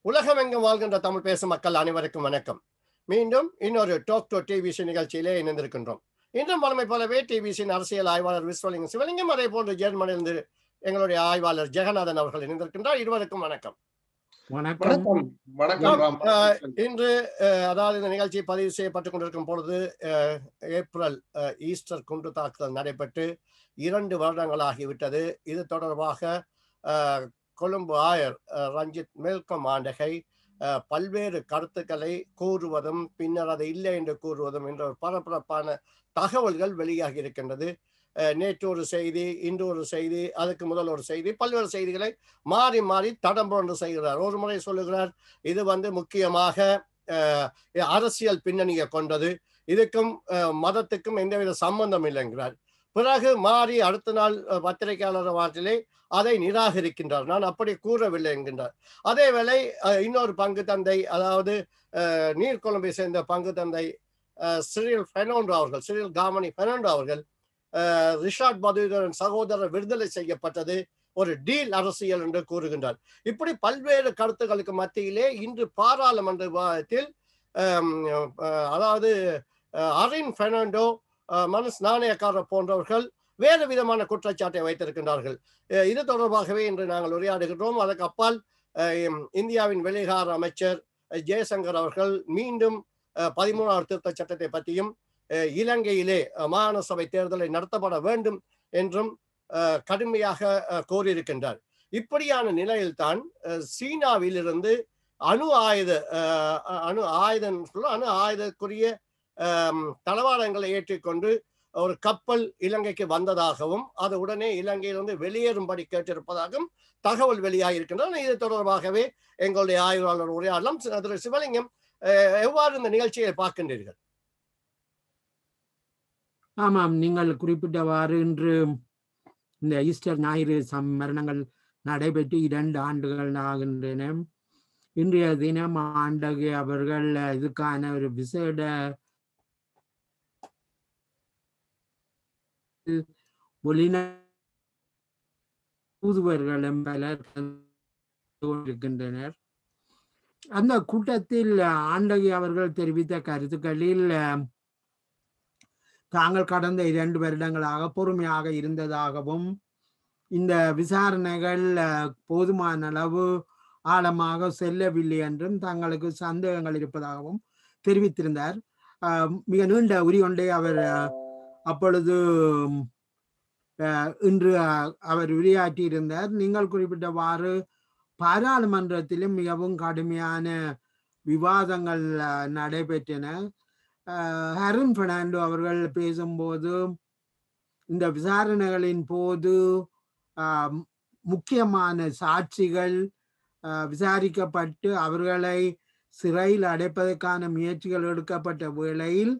உலகமெங்கும் வாழ்கின்ற தமிழ் பேசும் மக்கள் அனைவருக்கும் வணக்கம் மீண்டும் இன்னொரு டாக் டு டிவிசி நிகழ்ச்சியிலே இணைந்திருக்கின்றோம் இன்றும் பழமை போலவே டிவிசியின் அரசியல் ஆய்வாளர் விஸ்வலிங்கம் சிவலிங்கம் அதே போன்று ஜெர்மனியிலிருந்து எங்களுடைய ஆய்வாளர் ஜெகநாதன் அவர்கள் இணைந்திருக்கின்றார் இருவருக்கும் வணக்கம் வணக்கம் வணக்கம் வணக்கம் ராம் அஹ், இன்று அஹ், அதாவது இந்த நிகழ்ச்சி பதிவு செய்யப்பட்டுக் கொண்டிருக்கும் பொழுது அஹ், ஏப்ரல் அஹ், ஈஸ்டர் குண்டு தாக்குதல் நடைபெற்று இரண்டு வருடங்கள் ஆகிவிட்டது இது தொடர்பாக அஹ், கொழும்பு ஆயர் அஹ், ரஞ்சித் மேல்கம் ஆண்டகை அஹ், பல்வேறு கருத்துக்களை கூறுவதும் பின்னர் அதை இல்லை என்று கூறுவதும் என்ற ஒரு பரபரப்பான தகவல்கள் வெளியாகி இருக்கின்றது அஹ், நேற்று ஒரு செய்தி இன்று ஒரு செய்தி அதுக்கு முதல் ஒரு செய்தி பல்வேறு செய்திகளை மாறி மாறி தடம் புரண்டு செய்கிறார் ஒரு முறை சொல்லுகிறார் இது வந்து முக்கியமாக அஹ், அரசியல் பின்னணியை கொண்டது இதுக்கும் அஹ், மதத்துக்கும் எந்தவித சம்பந்தம் இல்லைங்கிறார் பிறகு மாறி அடுத்த நாள் அஹ், பத்திரிகையாளர் வாட்டிலே அதை நிராகரிக்கின்றார் நான் அப்படி கூறவில்லை என்கின்றார் அதேவேளை அஹ், இன்னொரு பங்கு தந்தை அதாவது அஹ், நீர்கொழும்பை சேர்ந்த பங்கு தந்தை அஹ், சிறில் பெர்னாண்டோ அவர்கள் சிறில் காமனி பெர்னாண்டோ அவர்கள் அஹ், ரிஷாட் பதுதரன் சகோதரர் விடுதலை செய்யப்பட்டது ஒரு டீல் அரசியல் என்று கூறுகின்றார் இப்படி பல்வேறு கருத்துக்களுக்கு மத்தியிலே இன்று பாராளுமன்ற விவாதத்தில் ஆம், அஹ், அதாவது அஹ், அரின் பெர்னாண்டோ அஹ், மனஸ் நாணயக்காரர் போன்றவர்கள் வேறு விதமான குற்றச்சாட்டை வைத்திருக்கின்றார்கள் அஹ், இது தொடர்பாகவே இன்று நாங்கள் உரையாடுகின்றோம் அதற்கு அப்பால் அஹ், இம், இந்தியாவின் வெளிகார அமைச்சர் அஹ், ஜெயசங்கர் அவர்கள் மீண்டும் அஹ், பதிமூணாவது திருத்த சட்டத்தை பற்றியும் அஹ், இலங்கையிலே அஹ், மாகாண சபை தேர்தலை நடத்தப்பட வேண்டும் என்றும் அஹ், கடுமையாக அஹ், கோரியிருக்கின்றார் இப்படியான நிலையில்தான் அஹ், சீனாவிலிருந்து அணு ஆயுத அஹ், அணு ஆயுதம் சொல்ல அணு ஆயுதக்குரிய அஹ், தளவாடங்களை ஏற்றிக்கொண்டு ஒரு கப்பல் இலங்கைக்கு வந்ததாகவும் அது உடனே இலங்கையிலிருந்து வெளியேறும்படி கேட்டிருப்பதாகவும் தகவல் வெளியாகியிருக்கின்றன இது தொடர்பாகவே எங்களுடைய ஆய்வாளர் உரையாடலாம் திரு சிவலிங்கம் அஹ், எவ்வாறு இந்த நிகழ்ச்சியை பார்க்கின்றீர்கள் ஆமாம் நீங்கள் குறிப்பிட்டவாறு இன்று இந்த ஈஸ்டர் ஞாயிறு சம் மரணங்கள் நடைபெற்று இரண்டு ஆண்டுகள் ஆகின்றன இன்றைய தினம் ஆண்டகை அவர்கள் இதுக்கான ஒரு விசேட வெளிநா தூதுவர்களும் பலர் கலந்து கொண்டிருக்கின்றனர் அந்த கூட்டத்தில் ஆண்டகை அவர்கள் தெரிவித்த கருத்துக்களில் அஹ், தாங்கள் கடந்த இரண்டு வருடங்களாக பொறுமையாக இருந்ததாகவும் இந்த விசாரணைகள் அஹ், போதுமான அளவு ஆழமாக செல்லவில்லை என்றும் தங்களுக்கு சந்தேகங்கள் இருப்பதாகவும் தெரிவித்திருந்தார் அஹ், மிக நீண்ட உரி ஒன்றை அவர் அஹ், அப்பொழுது அஹ், இன்று அஹ், அவர் உரையாற்றி இருந்தார் நீங்கள் குறிப்பிட்டவாறு பாராளுமன்றத்திலும் மிகவும் கடுமையான விவாதங்கள் அஹ், நடைபெற்றன அஹ், ஹருண் பெர்னாண்டோ அவர்கள் பேசும்போது இந்த விசாரணைகளின் போது ஆஹ், முக்கியமான சாட்சிகள் ஆஹ், விசாரிக்கப்பட்டு அவர்களை சிறையில் அடைப்பதற்கான முயற்சிகள் எடுக்கப்பட்ட வேளையில்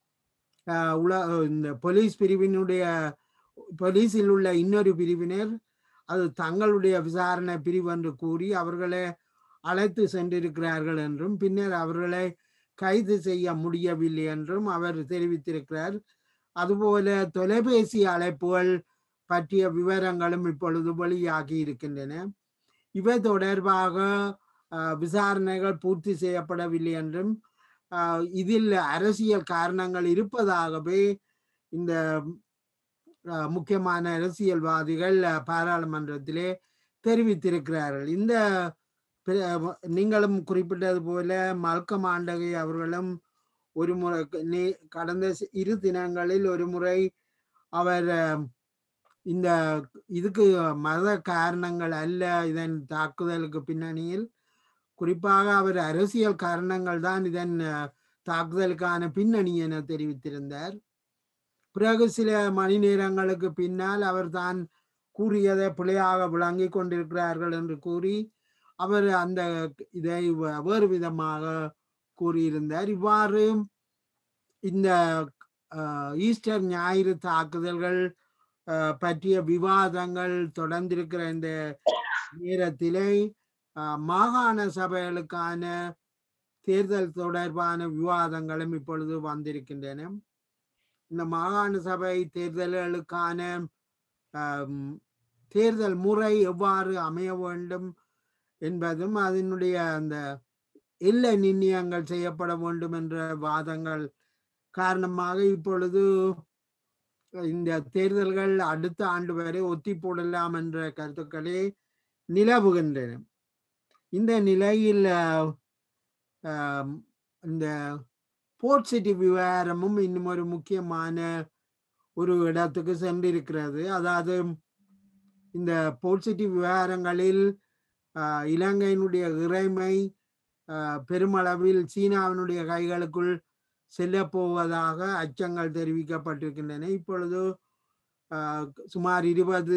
ஆஹ், உல இந்த போலீஸ் பிரிவினுடைய போலீஸில் உள்ள இன்னொரு பிரிவினர் அது தங்களுடைய விசாரணை பிரிவு என்று கூறி அவர்களை அழைத்து சென்றிருக்கிறார்கள் என்றும் பின்னர் அவர்களை கைது செய்ய முடியவில்லை என்றும் அவர் தெரிவித்திருக்கிறார் அதுபோல தொலைபேசி அழைப்புகள் பற்றிய விவரங்களும் இப்பொழுது வெளியாகி இருக்கின்றன இவை தொடர்பாக ஆஹ், விசாரணைகள் பூர்த்தி செய்யப்படவில்லை என்றும் ஆஹ், இதில் அரசியல் காரணங்கள் இருப்பதாகவே இந்த ஆஹ், முக்கியமான அரசியல்வாதிகள் ஆஹ், பாராளுமன்றத்திலே தெரிவித்திருக்கிறார்கள் இந்த பிர- நீங்களும் குறிப்பிட்டது போல மல்கம் ஆண்டகை அவர்களும் ஒரு முறை நே- கடந்த சி- இரு தினங்களில் ஒரு முறை அவர் அஹ், இந்த இதுக்கு மத காரணங்கள் அல்ல இதன் தாக்குதலுக்கு பின்னணியில் குறிப்பாக அவர் அரசியல் காரணங்கள் தான் இதன் அஹ், தாக்குதலுக்கான பின்னணி என தெரிவித்திருந்தார் பிறகு சில மணி நேரங்களுக்கு பின்னால் அவர் தான் கூறியதை பிழையாக விளங்கி கொண்டிருக்கிறார்கள் என்று கூறி அவர் அந்த இதை வ- வேறு விதமாக கூறியிருந்தார் இவ்வாறு இந்த அஹ், ஈஸ்டர் ஞாயிறு தாக்குதல்கள் அஹ், பற்றிய விவாதங்கள் தொடர்ந்திருக்கிற இந்த நேரத்திலே அஹ், மாகாண சபைகளுக்கான தேர்தல் தொடர்பான விவாதங்களும் இப்பொழுது வந்திருக்கின்றன இந்த மாகாண சபை தேர்தல்களுக்கான ஆம், தேர்தல் முறை எவ்வாறு அமைய வேண்டும் என்பதும் அதனுடைய அந்த எல்லை நிர்ணயங்கள் செய்யப்பட வேண்டும் என்ற வாதங்கள் காரணமாக இப்பொழுது இந்த தேர்தல்கள் அடுத்த ஆண்டு வரை ஒத்தி போடலாம் என்ற கருத்துக்களே நிலவுகின்றன இந்த நிலையில் அஹ், ஆம், இந்த போர்ட் சிட்டி விவகாரமும் இன்னும் ஒரு முக்கியமான ஒரு இடத்துக்கு சென்றிருக்கிறது அதாவது இந்த போர்ட் சிட்டி விவகாரங்களில் ஆஹ், இலங்கையினுடைய இறைமை ஆஹ், பெருமளவில் சீனாவினுடைய கைகளுக்குள் செல்ல போவதாக அச்சங்கள் தெரிவிக்கப்பட்டிருக்கின்றன இப்பொழுது ஆஹ், சுமார் இருபது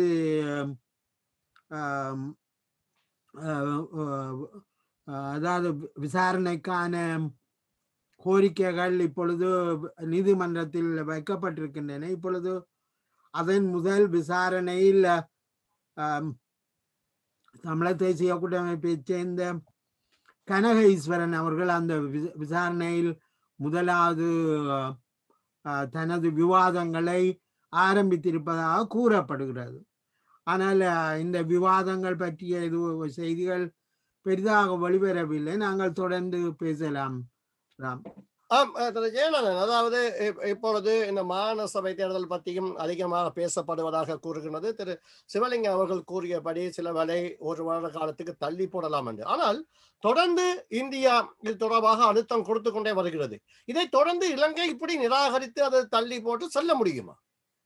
ஆம், ஆஹ், ஆஹ், அதாவது விசாரணைக்கான கோரிக்கைகள் இப்பொழுது நீதிமன்றத்தில் வைக்கப்பட்டிருக்கின்றன இப்பொழுது அதன் முதல் விசாரணையில் ஆம், தமிழர் தேசிய கூட்டமைப்பைச் சேர்ந்த கனக ஈஸ்வரன் அவர்கள் அந்த வி- விசாரணையில் முதலாவது ஆஹ், தனது விவாதங்களை ஆரம்பித்திருப்பதாக கூறப்படுகிறது ஆனால் ஆஹ், இந்த விவாதங்கள் பற்றிய இது செய்திகள் பெரிதாக வெளிவரவில்லை நாங்கள் தொடர்ந்து பேசலாம் ராம் ஆம் அஹ் திரு ஜெயலலிதன் அதாவது இப்- இப்பொழுது இந்த மாகாண சபை தேர்தல் பற்றியும் அதிகமாக பேசப்படுவதாக கூறுகிறது திரு சிவலிங்கம் அவர்கள் கூறியபடி சில வேளை ஒரு வருட காலத்துக்கு தள்ளி போடலாம் என்று ஆனால் தொடர்ந்து இந்தியா இது தொடர்பாக அழுத்தம் கொடுத்து கொண்டே வருகிறது இதை தொடர்ந்து இலங்கை இப்படி நிராகரித்து அதை தள்ளி போட்டு செல்ல முடியுமா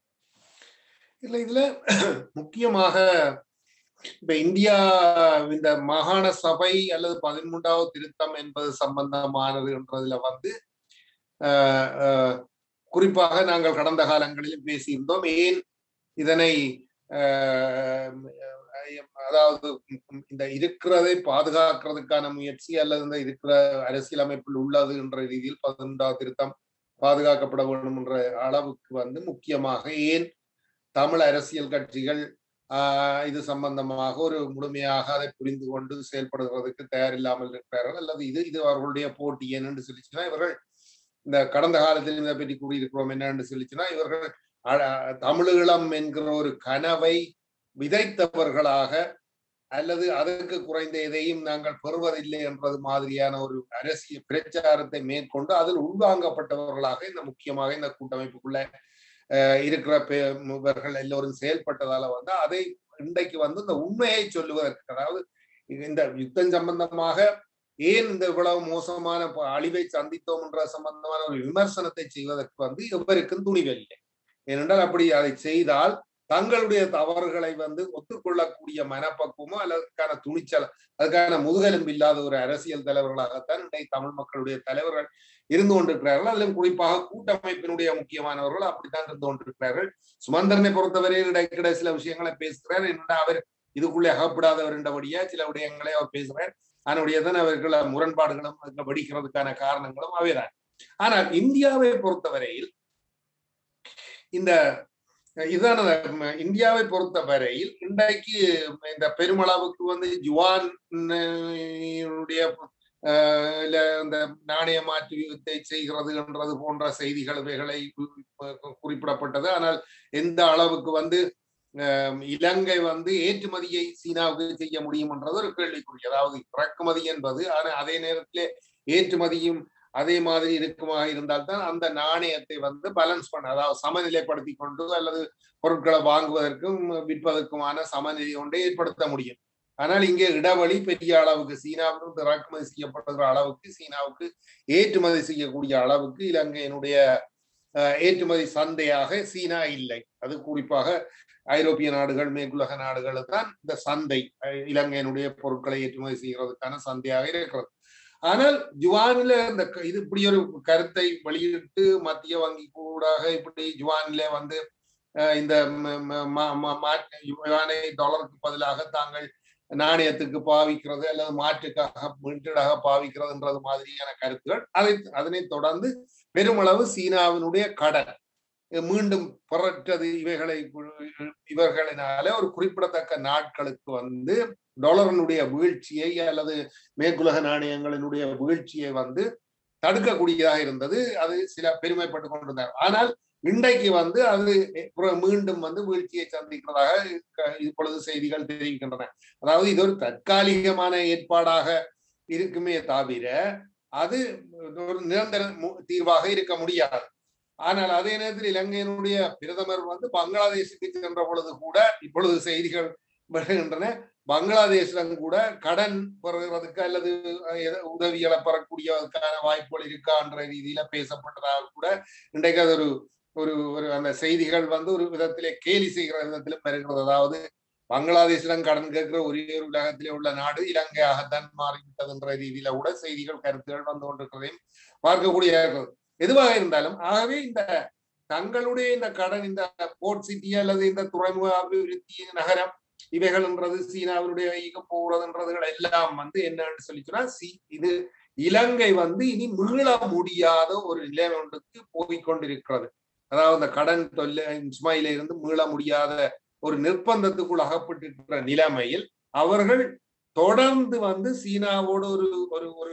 இல்ல இதுல முக்கியமாக இப்ப இந்தியா இந்த மாகாண சபை அல்லது பதிமூன்றாவது திருத்தம் என்பது சம்பந்தமானது என்றதுல வந்து ஆஹ், ஆஹ், குறிப்பாக நாங்கள் கடந்த காலங்களில் பேசியிருந்தோம் ஏன் இதனை ஆஹ், அதாவது இந்த இருக்கிறதை பாதுகாக்கிறதுக்கான முயற்சி அல்லது இந்த இருக்கிற அரசியலமைப்பில் உள்ளது என்ற ரீதியில் பதினொன்றாவது திருத்தம் பாதுகாக்கப்பட வேண்டும் என்ற அளவுக்கு வந்து முக்கியமாக ஏன் தமிழ் அரசியல் கட்சிகள் ஆஹ் இது சம்பந்தமாக ஒரு முழுமையாக அதை புரிந்து கொண்டு செயல்படுவதற்கு தயாரில்லாமல் இருக்கிறார்கள் அல்லது இது இது அவர்களுடைய போட்டி என்னன்னு சொல்லிச்சுன்னா இவர்கள் இந்த கடந்த காலத்தில் இதை பற்றி கூறியிருக்கிறோம் என்னன்னு சொல்லிச்சுன்னா இவர்கள் அ- தமிழீழம் என்கிற ஒரு கனவை விதைத்தவர்களாக அல்லது அதற்கு குறைந்த எதையும் நாங்கள் பெறுவதில்லை என்பது மாதிரியான ஒரு அரசியல் பிரச்சாரத்தை மேற்கொண்டு அதில் உள்வாங்கப்பட்டவர்களாக இந்த முக்கியமாக இந்த கூட்டமைப்புக்குள்ள அஹ் இருக்கிற பே- இவர்கள் எல்லோரும் செயல்பட்டதால வந்து அதை இன்றைக்கு வந்து இந்த உண்மையை சொல்லுவதற்கு அதாவது இந்த யுத்தம் சம்பந்தமாக ஏன் இந்த இவ்வளவு மோசமான ப- அழிவை சந்தித்தோம் என்ற சம்பந்தமான ஒரு விமர்சனத்தை செய்வதற்கு வந்து எவருக்கும் துணிவில்லை ஏனென்றால் அப்படி அதை செய்தால் தங்களுடைய தவறுகளை வந்து ஒத்துக்கொள்ளக்கூடிய மனப்பக்குவமோ அல்லது அதுக்கான துணிச்சல் அதுக்கான முதுகெலும்பு இல்லாத ஒரு அரசியல் தலைவர்களாகத்தான் இன்றைக்கு தமிழ் மக்களுடைய தலைவர்கள் இருந்து கொண்டிருக்கிறார்கள் அதிலும் குறிப்பாக கூட்டமைப்பினுடைய முக்கியமானவர்கள் அப்படித்தான் இருந்து கொண்டிருக்கிறார்கள் சுமந்திரனை பொறுத்தவரையில் இடைக்கிட சில விஷயங்களை பேசுகிறார் என்னடா அவர் இதுக்குள்ளே அகப்படாதவர் என்றபடியா சில விடயங்களை அவர் பேசுகிறார் அதனுடையதான் அவர்கள் முரண்பாடுகளும் அதுல வெடிக்கிறதுக்கான காரணங்களும் அவைதான் ஆனால் இந்தியாவை பொறுத்தவரையில் இந்த இதான ம, இந்தியாவை பொறுத்தவரையில் இன்றைக்கு இந்த பெருமளவுக்கு வந்து ஜுவான் உடைய ஆஹ் இல்ல இந்த நாணய மாற்றத்தை செய்கிறது என்றது போன்ற செய்திகள் இவைகளை கு- குறிப்பிடப்பட்டது ஆனால் எந்த அளவுக்கு வந்து ஆஹ் இலங்கை வந்து ஏற்றுமதியை சீனாவுக்கு செய்ய முடியும் என்றது ஒரு கேள்விக்குறி அதாவது இறக்குமதி என்பது ஆனா அதே நேரத்திலே ஏற்றுமதியும் அதே மாதிரி இருக்குமாக இருந்தால்தான் அந்த நாணயத்தை வந்து பேலன்ஸ் பண்ண அதாவது சமநிலைப்படுத்தி கொண்டு அல்லது பொருட்களை வாங்குவதற்கும் விற்பதற்குமான சமநிலை ஒன்றை ஏற்படுத்த முடியும் ஆனால் இங்கே இடைவெளி பெரிய அளவுக்கு சீனாவுக்கு இறக்குமதி செய்யப்படுகிற அளவுக்கு சீனாவுக்கு ஏற்றுமதி செய்யக்கூடிய அளவுக்கு இலங்கையினுடைய அஹ், ஏற்றுமதி சந்தையாக சீனா இல்லை அது குறிப்பாக ஐரோப்பிய நாடுகள் மேற்குலக நாடுகள் தான் இந்த சந்தை அஹ், இலங்கையினுடைய பொருட்களை ஏற்றுமதி செய்கிறதுக்கான சந்தையாக இருக்கிறது ஆனால் ஜுவானில இந்த க- இது இப்படி ஒரு கருத்தை வெளியிட்டு மத்திய வங்கி கூடாக இப்படி ஜுவானில வந்து அஹ், இந்த ம- ம- ம- ம- மாற்று யுவானை டாலருக்கு பதிலாக தாங்கள் நாணயத்துக்கு பாவிக்கிறது அல்லது மாற்றுக்காக மீட்டடாக பாவிக்கிறதுன்றது மாதிரியான கருத்துகள் அதை அதனை தொடர்ந்து பெருமளவு சீனாவினுடைய கடன் மீண்டும் புரட்டது இவைகளை இவர்களினால ஒரு குறிப்பிடத்தக்க நாட்களுக்கு வந்து டாலரினுடைய வீழ்ச்சியை அல்லது மேற்குலக நாணயங்களினுடைய வீழ்ச்சியை வந்து தடுக்கக்கூடியதாக இருந்தது அது சில பெருமைப்பட்டு கொண்டிருந்தார் ஆனால் இன்றைக்கு வந்து அது மீண்டும் வந்து வீழ்ச்சியை சந்திக்கிறதாக இப்பொழுது செய்திகள் தெரிவிக்கின்றன அதாவது இது ஒரு தற்காலிகமான ஏற்பாடாக இருக்குமே தவிர அது ஒரு நிரந்தர தீர்வாக இருக்க முடியாது ஆனால் அதே நேரத்தில் இலங்கையினுடைய பிரதமர் வந்து பங்களாதேஷுக்கு சென்ற பொழுது கூட இப்பொழுது செய்திகள் வருகின்றன பங்களாதேஷிடம் கூட கடன் பெறுகிறதுக்கு அல்லது உதவிகளை பெறக்கூடியதற்கான வாய்ப்புகள் இருக்கான்ற ரீதியில பேசப்பட்டதாக கூட இன்றைக்கு அது ஒரு ஒரு ஒரு அந்த செய்திகள் வந்து ஒரு விதத்திலே கேலி செய்கிற விதத்திலும் வருகிறது அதாவது பங்களாதேஷிடம் கடன் கேட்கிற ஒரே ஒரு உலகத்திலே உள்ள நாடு இலங்கையாகத்தான் மாறிவிட்டது என்ற ரீதியில கூட செய்திகள் கருத்துகள் வந்து கொண்டிருக்கிறதையும் பார்க்கக்கூடிய எதுவாக இருந்தாலும் ஆகவே இந்த தங்களுடைய இந்த கடன் இந்த போர்ட் சிட்டி அல்லது இந்த துறைமுக அபிவிருத்தி நகரம் இவைகள்ன்றது சீனாவினுடைய கைக்கு போறதுன்றதுகள் எல்லாம் வந்து என்னன்னு சொல்லி சொன்னா இது இலங்கை வந்து இனி மீள முடியாத ஒரு நிலைமை ஒன்றுக்கு போய்கொண்டிருக்கிறது அதாவது அந்த கடன் தொல்லை சுமையில இருந்து மீள முடியாத ஒரு நிர்பந்தத்துக்குள் அகப்பட்டிருக்கிற நிலைமையில் அவர்கள் தொடர்ந்து வந்து சீனாவோடு ஒரு ஒரு ஒரு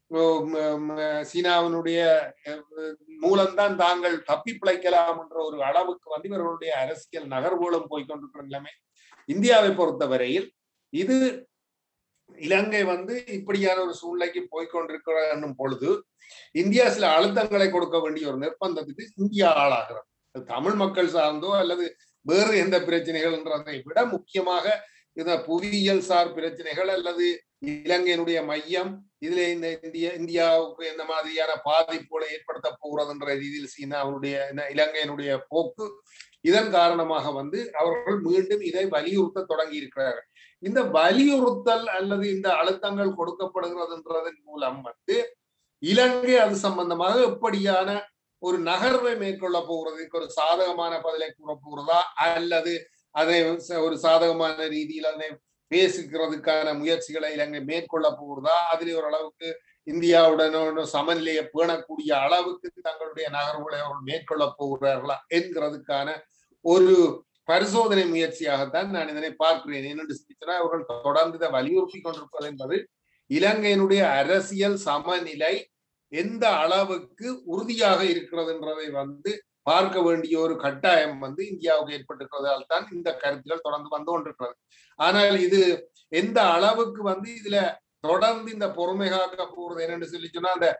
சீனாவினுடைய மூலம்தான் தாங்கள் தப்பி பிழைக்கலாம் என்ற ஒரு அளவுக்கு வந்து இவர்களுடைய அரசியல் நகர்வுகளும் போய்கொண்டிருக்கிற நிலைமை இந்தியாவை பொறுத்தவரையில் இது இலங்கை வந்து இப்படியான ஒரு சூழ்நிலைக்கு போய்கொண்டிருக்கிற என்னும் பொழுது இந்தியா சில அழுத்தங்களை கொடுக்க வேண்டிய ஒரு நிர்பந்தத்துக்கு இந்தியா ஆளாகிறது தமிழ் மக்கள் சார்ந்தோ அல்லது வேறு எந்த பிரச்சனைகள்ன்றதை விட முக்கியமாக இந்த புவியியல் சார் பிரச்சனைகள் அல்லது இலங்கையினுடைய மையம் இதுல இந்த இந்திய இந்தியாவுக்கு எந்த மாதிரியான பாதிப்புகளை ஏற்படுத்த போகிறதுன்ற ரீதியில் சீனாவுடைய இலங்கையினுடைய போக்கு இதன் காரணமாக வந்து அவர்கள் மீண்டும் இதை வலியுறுத்த தொடங்கி இருக்கிறார்கள் இந்த வலியுறுத்தல் அல்லது இந்த அழுத்தங்கள் கொடுக்கப்படுகிறதுன்றதன் மூலம் வந்து இலங்கை அது சம்பந்தமாக எப்படியான ஒரு நகர்வை மேற்கொள்ள போகிறதுக்கு ஒரு சாதகமான பதிலை கூற போகிறதா அல்லது அதை ஒரு சாதகமான ரீதியில் அதனை பேசிக்கிறதுக்கான முயற்சிகளை இலங்கை மேற்கொள்ள போகிறதா அதில் ஓரளவுக்கு இந்தியாவுடன் சமநிலையை பேணக்கூடிய அளவுக்கு தங்களுடைய நகர்வுகளை அவர்கள் மேற்கொள்ள போகிறார்களா என்கிறதுக்கான ஒரு பரிசோதனை முயற்சியாகத்தான் நான் இதனை பார்க்கிறேன் என்னென்று சொன்னா அவர்கள் தொடர்ந்து இதை வலியுறுத்தி கொண்டிருப்பது என்பது இலங்கையினுடைய அரசியல் சமநிலை எந்த அளவுக்கு உறுதியாக இருக்கிறதுன்றதை வந்து பார்க்க வேண்டிய ஒரு கட்டாயம் வந்து இந்தியாவுக்கு ஏற்பட்டிருக்கிறதால் தான் இந்த கருத்துகள் தொடர்ந்து வந்து கொண்டிருக்கிறது ஆனால் இது எந்த அளவுக்கு வந்து இதுல தொடர்ந்து இந்த பொறுமை காக்க போறது என்னன்னு சொல்லி சொன்னா அந்த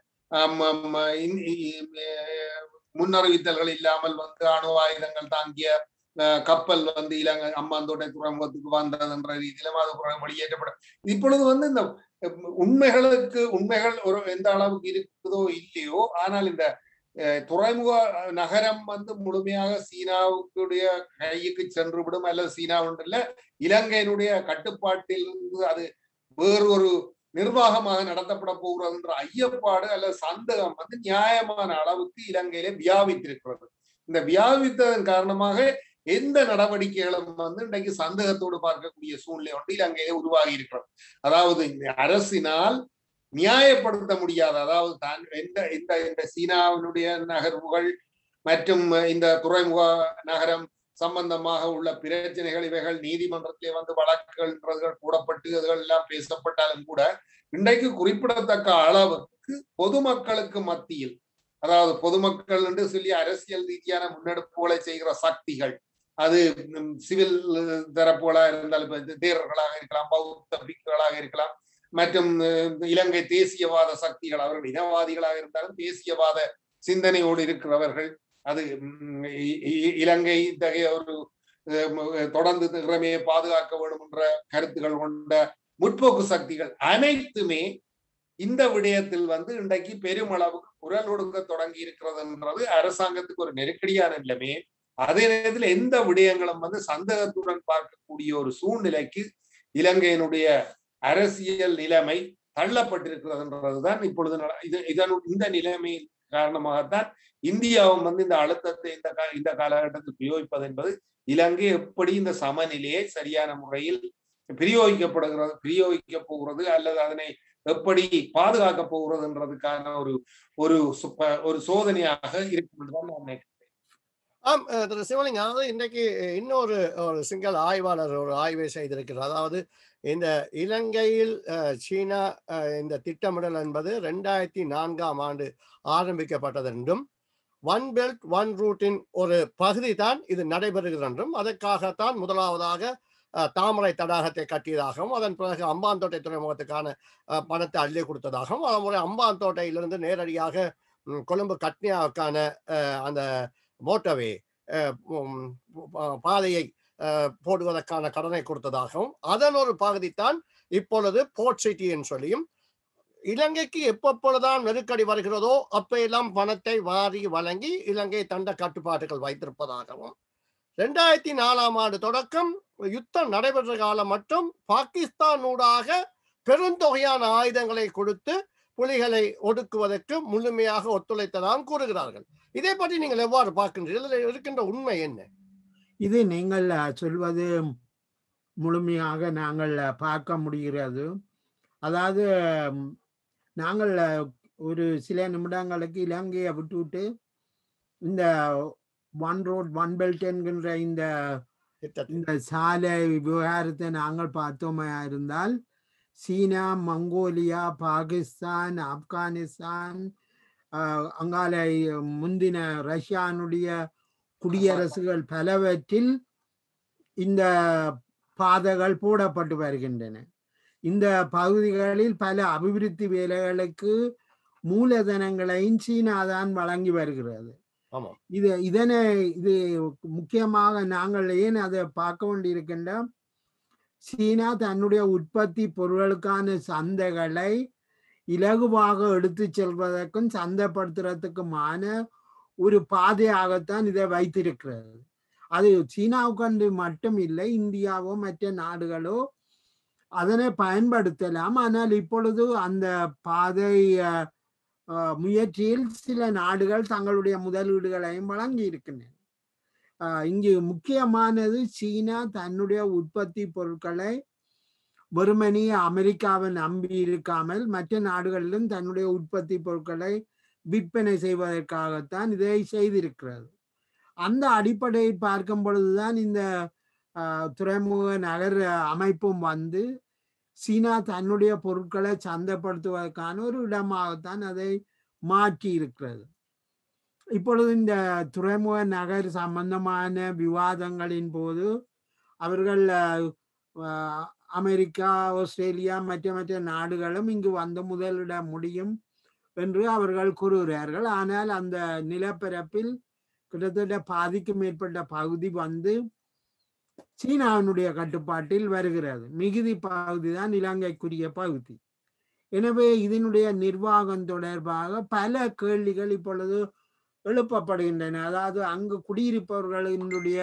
முன்னறிவித்தல்கள் இல்லாமல் வந்து அணு ஆயுதங்கள் தாங்கிய கப்பல் வந்து இலங்கை அம்மாந்தோட்டை துறைமுகத்துக்கு வந்ததுன்ற ரீதியிலும் அது வெளியேற்றப்படும் இப்பொழுது வந்து இந்த உண்மைகளுக்கு உண்மைகள் ஒரு எந்த அளவுக்கு இருக்குதோ இல்லையோ ஆனால் இந்த துறைமுக நகரம் வந்து முழுமையாக சீனாவுடைய கைக்கு சென்று விடும் அல்லது சீனாவுன்றில் இலங்கையினுடைய கட்டுப்பாட்டில் இருந்து அது வேறு ஒரு நிர்வாகமாக நடத்தப்பட போகிறதுன்ற ஐயப்பாடு அல்லது சந்தேகம் வந்து நியாயமான அளவுக்கு இலங்கையிலே வியாபித்திருக்கிறது இந்த வியாபித்ததன் காரணமாக எந்த நடவடிக்கைகளும் வந்து இன்றைக்கு சந்தேகத்தோடு பார்க்கக்கூடிய சூழ்நிலை ஒன்று இலங்கையிலே உருவாகி இருக்கிறது அதாவது இந்த அரசினால் நியாயப்படுத்த முடியாத அதாவது தான் எந்த இந்த இந்த சீனாவினுடைய நகர்வுகள் மற்றும் இந்த துறைமுக நகரம் சம்பந்தமாக உள்ள பிரச்சனைகள் இவைகள் நீதிமன்றத்திலே வந்து வழக்குகள்ன்றதுகள் கூடப்பட்டு அதுகள் எல்லாம் பேசப்பட்டாலும் கூட இன்றைக்கு குறிப்பிடத்தக்க அளவுக்கு பொதுமக்களுக்கு மத்தியில் அதாவது பொதுமக்கள் என்று சொல்லி அரசியல் ரீதியான முன்னெடுப்புகளை செய்கிற சக்திகள் அது சிவில் தரப்புகளா இருந்தாலும் தேரர்களாக இருக்கலாம் பௌத்த பிக்குகளாக இருக்கலாம் மற்றும் இலங்கை தேசியவாத சக்திகள் அவர்கள் இனவாதிகளாக இருந்தாலும் தேசியவாத சிந்தனையோடு இருக்கிறவர்கள் அது இலங்கை இத்தகைய ஒரு தொடர்ந்து திறமையை பாதுகாக்க வேண்டும் என்ற கருத்துக்கள் கொண்ட முற்போக்கு சக்திகள் அனைத்துமே இந்த விடயத்தில் வந்து இன்றைக்கு பெருமளவுக்கு குரல் ஒடுங்க தொடங்கி இருக்கிறதுன்றது அரசாங்கத்துக்கு ஒரு நெருக்கடியான நிலைமை அதே நேரத்தில் எந்த விடயங்களும் வந்து சந்தேகத்துடன் பார்க்கக்கூடிய ஒரு சூழ்நிலைக்கு இலங்கையினுடைய அரசியல் நிலைமை தள்ளப்பட்டிருக்கிறதுன்றதுதான் இப்பொழுது இது இதன் இந்த நிலைமையின் காரணமாகத்தான் இந்தியாவும் வந்து இந்த அழுத்தத்தை இந்த இந்த காலகட்டத்தில் பிரயோகிப்பது என்பது இலங்கை எப்படி இந்த சமநிலையை சரியான முறையில் பிரயோகிக்கப்படுகிறது பிரயோகிக்க போகிறது அல்லது அதனை எப்படி பாதுகாக்க போகிறதுன்றதுக்கான ஒரு ஒரு ஒரு சோதனையாக இருக்கும் என்றுதான் நான் நினைக்கிறேன் ஆம் திரு சிவலிங்கம் அதாவது இன்றைக்கு இன்னொரு ஒரு சிங்கள ஆய்வாளர் ஒரு ஆய்வை செய்திருக்கிறார் அதாவது இந்த இலங்கையில் சீனா இந்த திட்டமிடல் என்பது ரெண்டாயிரத்தி நான்காம் ஆண்டு ஆரம்பிக்கப்பட்டது என்றும் ஒன் பெல்ட் ஒன் ரூட்டின் ஒரு பகுதி தான் இது நடைபெறுகிறது என்றும் அதற்காகத்தான் முதலாவதாக அஹ், தாமரை தடாகத்தை கட்டியதாகவும் அதன் பிறகு அம்பாந்தோட்டை துறைமுகத்துக்கான அஹ், பணத்தை அள்ளி கொடுத்ததாகவும் அதன் முறை அம்பாந்தோட்டையிலிருந்து நேரடியாக ம், கொழும்பு கட்னியாவுக்கான அஹ், அந்த மோட்டவே அஹ், உம், பா- பாதையை அஹ், போடுவதற்கான கடனை கொடுத்ததாகவும் அதன் ஒரு பகுதி தான் இப்பொழுது போர்ட் சிட்டின்னு சொல்லியும் இலங்கைக்கு எப்பப்பொழுதுதான் நெருக்கடி வருகிறதோ அப்பெல்லாம் பணத்தை வாரி வழங்கி இலங்கை தண்ட கட்டுப்பாடுகள் வைத்திருப்பதாகவும் ரெண்டாயிரத்தி நாலாம் ஆண்டு தொடக்கம் யுத்தம் நடைபெற்ற காலம் மட்டும் பாகிஸ்தான் ஊடாக பெருந்தொகையான ஆயுதங்களை கொடுத்து புலிகளை ஒடுக்குவதற்கு முழுமையாக ஒத்துழைத்ததாகவும் கூறுகிறார்கள் இதை பற்றி நீங்கள் எவ்வாறு பார்க்கின்றீர்கள் இதில் இருக்கின்ற உண்மை என்ன இது நீங்கள் அஹ், சொல்வது முழுமையாக நாங்கள் அஹ், பார்க்க முடிகிறது அதாவது ம், நாங்கள் அஹ், ஒரு சில நிமிடங்களுக்கு இலங்கையை விட்டுவிட்டு இந்த ஒன் ரோட் ஒன் பெல்ட் என்கின்ற இந்த திட்டத்தில் இந்த சாலை விவகாரத்தை நாங்கள் பார்த்தோமே இருந்தால் சீனா மங்கோலியா பாகிஸ்தான் ஆப்கானிஸ்தான் ஆஹ், அங்கால முந்தின ரஷ்யானுடைய குடியரசுகள் பலவற்றில் இந்த பாதைகள் போடப்பட்டு வருகின்றன இந்த பகுதிகளில் பல அபிவிருத்தி வேலைகளுக்கு மூலதனங்களையும் சீனா தான் வழங்கி வருகிறது ஆமாம் இது இதனை இது முக்கியமாக நாங்கள் ஏன் அதை பார்க்க வேண்டியிருக்கின்ற சீனா தன்னுடைய உற்பத்தி பொருட்களுக்கான சந்தைகளை இலகுவாக எடுத்து செல்வதற்கும் சந்தைப்படுத்துறதுக்குமான ஒரு பாதையாகத்தான் இதை வைத்திருக்கிறது அது சீனாவுக்கு மட்டும் இல்லை இந்தியாவோ மற்ற நாடுகளோ அதனை பயன்படுத்தலாம் ஆனால் இப்பொழுது அந்த பாதை அஹ், அஹ், முயற்சியில் சில நாடுகள் தங்களுடைய முதலீடுகளையும் வழங்கி இருக்கின்றன அஹ், இங்கு முக்கியமானது சீனா தன்னுடைய உற்பத்தி பொருட்களை வெறுமனே அமெரிக்காவை நம்பி இருக்காமல் மற்ற நாடுகளிலும் தன்னுடைய உற்பத்தி பொருட்களை விற்பனை செய்வதற்காகத்தான் இதை செய்திருக்கிறது அந்த அடிப்படையில் பார்க்கும் பொழுதுதான் இந்த அஹ், துறைமுக நகர் அமைப்பும் வந்து சீனா தன்னுடைய பொருட்களை சந்தைப்படுத்துவதற்கான ஒரு இடமாகத்தான் அதை மாற்றி இருக்கிறது இப்பொழுது இந்த துறைமுக நகர் சம்பந்தமான விவாதங்களின் போது அவர்கள் அஹ், அஹ், அமெரிக்கா ஆஸ்திரேலியா மற்ற மற்ற நாடுகளும் இங்கு வந்து முதலிட முடியும் என்று அவர்கள் கூறுகிறார்கள் ஆனால் அந்த நிலப்பரப்பில் கிட்டத்தட்ட பாதிக்கும் மேற்பட்ட பகுதி வந்து சீனாவினுடைய கட்டுப்பாட்டில் வருகிறது மிகுதி பகுதி தான் இலங்கைக்குரிய பகுதி எனவே இதனுடைய நிர்வாகம் தொடர்பாக பல கேள்விகள் இப்பொழுது எழுப்பப்படுகின்றன அதாவது அங்கு குடியிருப்பவர்களினுடைய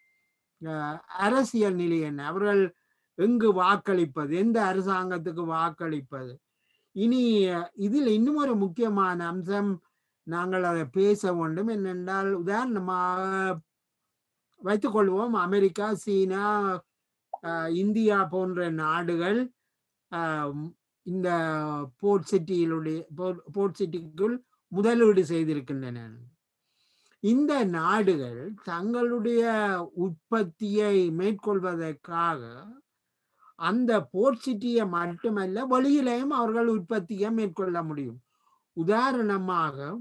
அஹ், அரசியல் நிலை என்ன அவர்கள் எங்கு வாக்களிப்பது எந்த அரசாங்கத்துக்கு வாக்களிப்பது இனி அஹ், இதில் இன்னும் ஒரு முக்கியமான அம்சம் நாங்கள் அதை பேச வேண்டும் என்னென்றால் உதாரணமாக வைத்துக் கொள்வோம் அமெரிக்கா சீனா அஹ், இந்தியா போன்ற நாடுகள் அஹ், இந்த போர்ட் சிட்டியிலுடைய போர்ட் சிட்டிக்குள் முதலீடு செய்திருக்கின்றன இந்த நாடுகள் தங்களுடைய உற்பத்தியை மேற்கொள்வதற்காக அந்த போர்ட் சிட்டியை மட்டுமல்ல வெளியிலேயும் அவர்கள் உற்பத்தியை மேற்கொள்ள முடியும் உதாரணமாக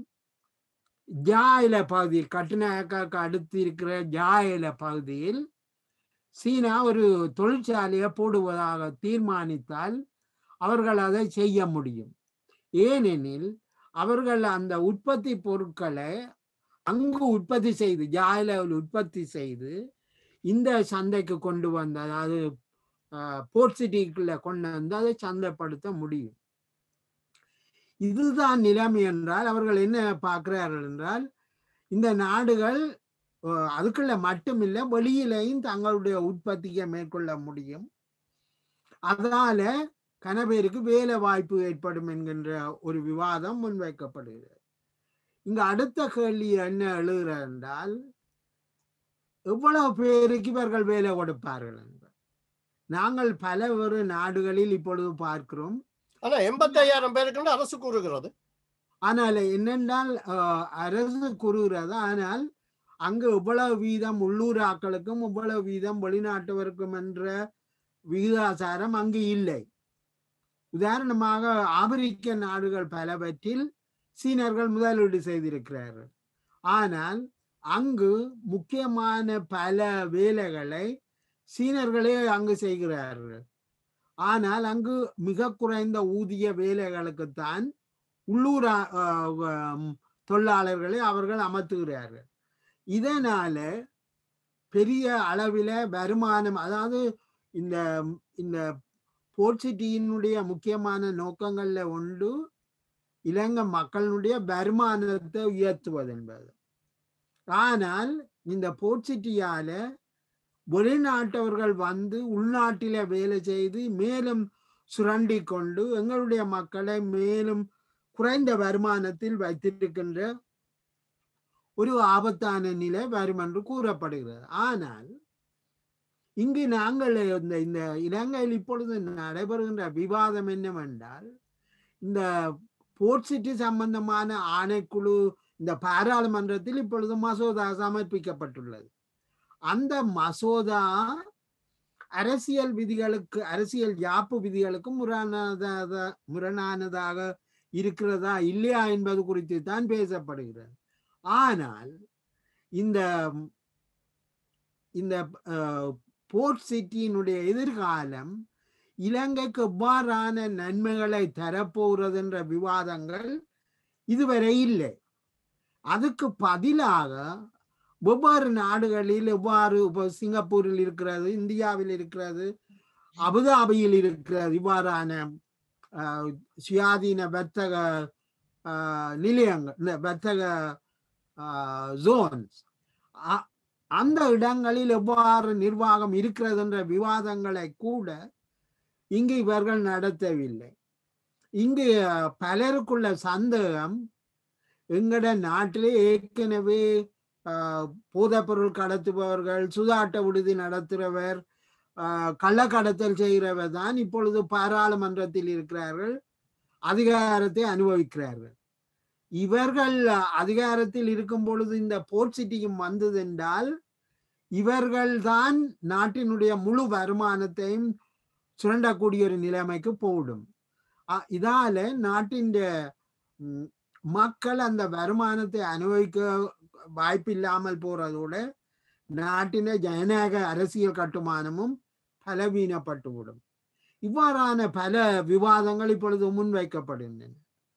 ஜாயில பகுதி கட்டுநாயக்காக்கு அடுத்து இருக்கிற ஜாயில பகுதியில் சீனா ஒரு தொழிற்சாலையை போடுவதாக தீர்மானித்தால் அவர்கள் அதை செய்ய முடியும் ஏனெனில் அவர்கள் அந்த உற்பத்தி பொருட்களை அங்கு உற்பத்தி செய்து ஜாயில உற்பத்தி செய்து இந்த சந்தைக்கு கொண்டு வந்து அதாவது போர்ட் சிட்டிக்குள்ள கொண்டு வந்து அதை சந்தைப்படுத்த முடியும் இதுதான் நிலைமை என்றால் அவர்கள் என்ன பார்க்கிறார்கள் என்றால் இந்த நாடுகள் அஹ், அதுக்குள்ள மட்டுமில்லை வெளியிலையும் தங்களுடைய உற்பத்தியை மேற்கொள்ள முடியும் அதனால கனபேருக்கு வேலை வாய்ப்பு ஏற்படும் என்கின்ற ஒரு விவாதம் முன்வைக்கப்படுகிறது இங்க அடுத்த கேள்வி என்ன எழுகிறது என்றால் எவ்வளவு பேருக்கு இவர்கள் வேலை கொடுப்பார்கள் என்பது நாங்கள் பல ஒரு நாடுகளில் இப்பொழுது பார்க்கிறோம் ஆனா எண்பத்தி ஐயாயிரம் பேருக்கு அரசு கூறுகிறது ஆனால் என்னென்றால் அஹ், அரசு கூறுகிறது ஆனால் அங்கு இவ்வளவு வீதம் உள்ளூர் ஆக்களுக்கும் இவ்வளவு வீதம் வெளிநாட்டவருக்கும் என்ற விகிதாசாரம் அங்கு இல்லை உதாரணமாக ஆப்பிரிக்க நாடுகள் பலவற்றில் சீனர்கள் முதலீடு செய்திருக்கிறார்கள் ஆனால் அங்கு முக்கியமான பல வேலைகளை சீனர்களே அங்கு செய்கிறார்கள் ஆனால் அங்கு மிக குறைந்த ஊதிய வேலைகளுக்குத்தான் உள்ளூர் அ- அஹ் வ- தொழிலாளர்களை அவர்கள் அமர்த்துகிறார்கள் இதனால பெரிய அளவில வருமானம் அதாவது இந்த இந்த போர்ட் சிட்டியினுடைய முக்கியமான நோக்கங்கள்ல ஒன்று இலங்கை மக்களுடைய வருமானத்தை உயர்த்துவது என்பது ஆனால் இந்த போர்ட் சிட்டியால வெளிநாட்டவர்கள் வந்து உள்நாட்டில வேலை செய்து மேலும் சுரண்டி கொண்டு எங்களுடைய மக்களை மேலும் குறைந்த வருமானத்தில் வைத்திருக்கின்ற ஒரு ஆபத்தான நிலை வரும் என்று கூறப்படுகிறது ஆனால் இங்கு நாங்கள் இந்த இந்த இலங்கையில் இப்பொழுது நடைபெறுகின்ற விவாதம் என்னவென்றால் இந்த போர்ட் சிட்டி சம்பந்தமான ஆணைக்குழு இந்த பாராளுமன்றத்தில் இப்பொழுது மசோதா சமர்ப்பிக்கப்பட்டுள்ளது அந்த மசோதா அரசியல் விதிகளுக்கு அரசியல் யாப்பு விதிகளுக்கு முரணானதாக முரணானதாக இருக்கிறதா இல்லையா என்பது குறித்து தான் பேசப்படுகிறது ஆனால் இந்த இந்த அஹ், போர்ட் சிட்டியினுடைய எதிர்காலம் இலங்கைக்கு எவ்வாறான நன்மைகளை தரப்போகிறது என்ற விவாதங்கள் இதுவரை இல்லை அதுக்கு பதிலாக வெவ்வேறு நாடுகளில் எவ்வாறு இப்போ சிங்கப்பூரில் இருக்கிறது இந்தியாவில் இருக்கிறது அபுதாபியில் இருக்கிறது இவ்வாறான ஆஹ், சுயாதீன வர்த்தக ஆஹ், நிலையங்கள் இந்த வர்த்தக ஜோன்ஸ் அந்த இடங்களில் எவ்வாறு நிர்வாகம் இருக்கிறது என்ற விவாதங்களை கூட இங்கு இவர்கள் நடத்தவில்லை இங்கு அஹ், பலருக்குள்ள சந்தேகம் எங்கட நாட்டிலே ஏற்கனவே ஆஹ், போதைப்பொருள் கடத்துபவர்கள் சுதாட்ட விடுதி நடத்துகிறவர் ஆஹ், கள்ளக்கடத்தல் செய்கிறவர் தான் இப்பொழுது பாராளுமன்றத்தில் இருக்கிறார்கள் அதிகாரத்தை அனுபவிக்கிறார்கள் இவர்கள் அதிகாரத்தில் இருக்கும் பொழுது இந்த போர்ட் சிட்டியும் வந்தது என்றால் இவர்கள் தான் நாட்டினுடைய முழு வருமானத்தையும் சுரண்டக்கூடிய ஒரு நிலைமைக்கு போடும் அ- இதால நாட்டின் ம், மக்கள் அந்த வருமானத்தை அனுபவிக்க வாய்ப்பில்லாமல் போறதோட நாட்டின ஜனநாயக அரசியல் கட்டுமானமும் பலவீனப்பட்டுவிடும் இவ்வாறான பல விவாதங்கள் இப்பொழுது முன்வைக்கப்படுகின்றன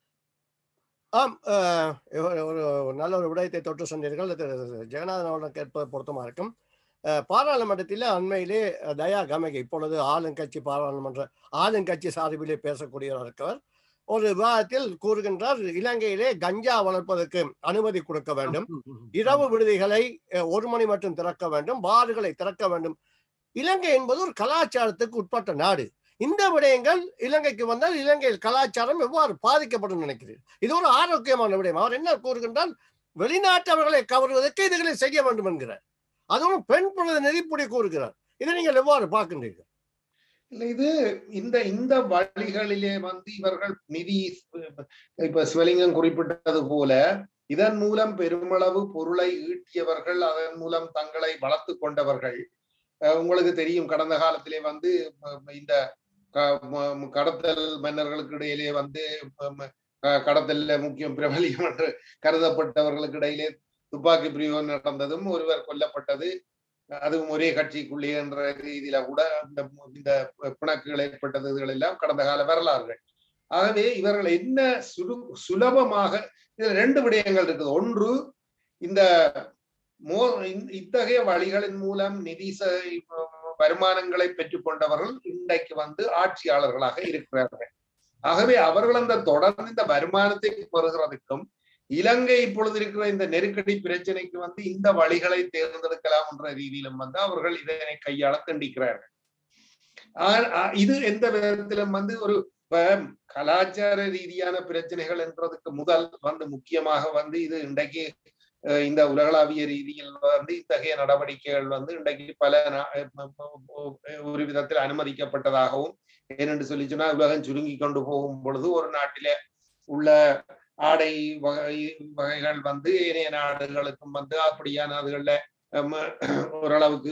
ஆம் அஹ், ஒரு ஒரு நல்ல ஒரு விடயத்தை தொட்டு சொன்னீர்கள் அது ஜெகநாதன் அவர்கள் கேட்பது பொருத்தமா இருக்கும் அஹ், பாராளுமன்றத்தில் அண்மையிலே அஹ், தயா கமகி இப்பொழுது ஆளுங்கட்சி பாராளுமன்ற ஆளுங்கட்சி சார்பிலே கூடியவர் இருக்கவர் ஒரு விவாதத்தில் கூறுகின்றார் இலங்கையிலே கஞ்சா வளர்ப்பதற்கு அனுமதி கொடுக்க வேண்டும் இரவு விடுதிகளை அஹ், ஒரு மணி மட்டும் திறக்க வேண்டும் பார்களை திறக்க வேண்டும் இலங்கை என்பது ஒரு கலாச்சாரத்துக்கு உட்பட்ட நாடு இந்த விடயங்கள் இலங்கைக்கு வந்தால் இலங்கையில் கலாச்சாரம் எவ்வாறு பாதிக்கப்படும் நினைக்கிறீர்கள் இது ஒரு ஆரோக்கியமான விடயம் அவர் என்ன கூறுகின்றால் வெளிநாட்டவர்களை கவர்வதற்கு இதுகளை செய்ய வேண்டும் என்கிறார் அதுவும் பெண் பிரதிநிதி இப்படி கூறுகிறார் இதை நீங்கள் எவ்வாறு பார்க்கின்றீர்கள் இல்ல இது இந்த இந்த வழிகளிலே வந்து இவர்கள் நிதி இப்ப சிவலிங்கம் குறிப்பிட்டது போல இதன் மூலம் பெருமளவு பொருளை ஈட்டியவர்கள் அதன் மூலம் தங்களை வளர்த்து கொண்டவர்கள் அஹ் உங்களுக்கு தெரியும் கடந்த காலத்திலே வந்து ம- இந்த க- ம- கடத்தல் மன்னர்களுக்கு இடையிலே வந்து ம- க- கடத்தல்ல முக்கியம் பிரபலியம் என்று கருதப்பட்டவர்களுக்கு இடையிலே துப்பாக்கி பிரயோகம் நடந்ததும் ஒருவர் கொல்லப்பட்டது அதுவும் ஒரே கட்சிக்குள்ளே என்ற ரீதியில கூட இந்த இந்த பிணக்குகள் ஏற்பட்டதுகள் எல்லாம் கடந்த கால வரலாறுகள் ஆகவே இவர்கள் என்ன சுலு சுலபமாக இதுல ரெண்டு விடயங்கள் இருக்குது ஒன்று இந்த மோ இந்த- இத்தகைய வழிகளின் மூலம் நிதி ச- வருமானங்களை பெற்றுக்கொண்டவர்கள் இன்றைக்கு வந்து ஆட்சியாளர்களாக இருக்கிறார்கள் ஆகவே அவர்கள் அந்த தொடர்ந்து இந்த வருமானத்தை பெறுகிறதுக்கும் இலங்கை இப்பொழுது இருக்கிற இந்த நெருக்கடி பிரச்சனைக்கு வந்து இந்த வழிகளை தேர்ந்தெடுக்கலாம் என்ற ரீதியிலும் வந்து அவர்கள் இதனை கையாள தண்டிக்கிறார்கள் ஆ- ஆ- இது எந்த விதத்திலும் வந்து ஒரு இப்ப கலாச்சார ரீதியான பிரச்சனைகள் என்றதுக்கு முதல் வந்து முக்கியமாக வந்து இது இன்றைக்கு அஹ், இந்த உலகளாவிய ரீதியில் வந்து இத்தகைய நடவடிக்கைகள் வந்து இன்றைக்கு பல நா- அஹ், ஒரு விதத்தில் அனுமதிக்கப்பட்டதாகவும் ஏனென்று சொல்லி சொன்னா உலகம் சுருங்கி கொண்டு போகும் பொழுது ஒரு நாட்டிலே உள்ள ஆடை வகை வகைகள் வந்து ஏனைய நாடுகளுக்கும் வந்து அப்படியான அதுகள்ல ஹம், ஓரளவுக்கு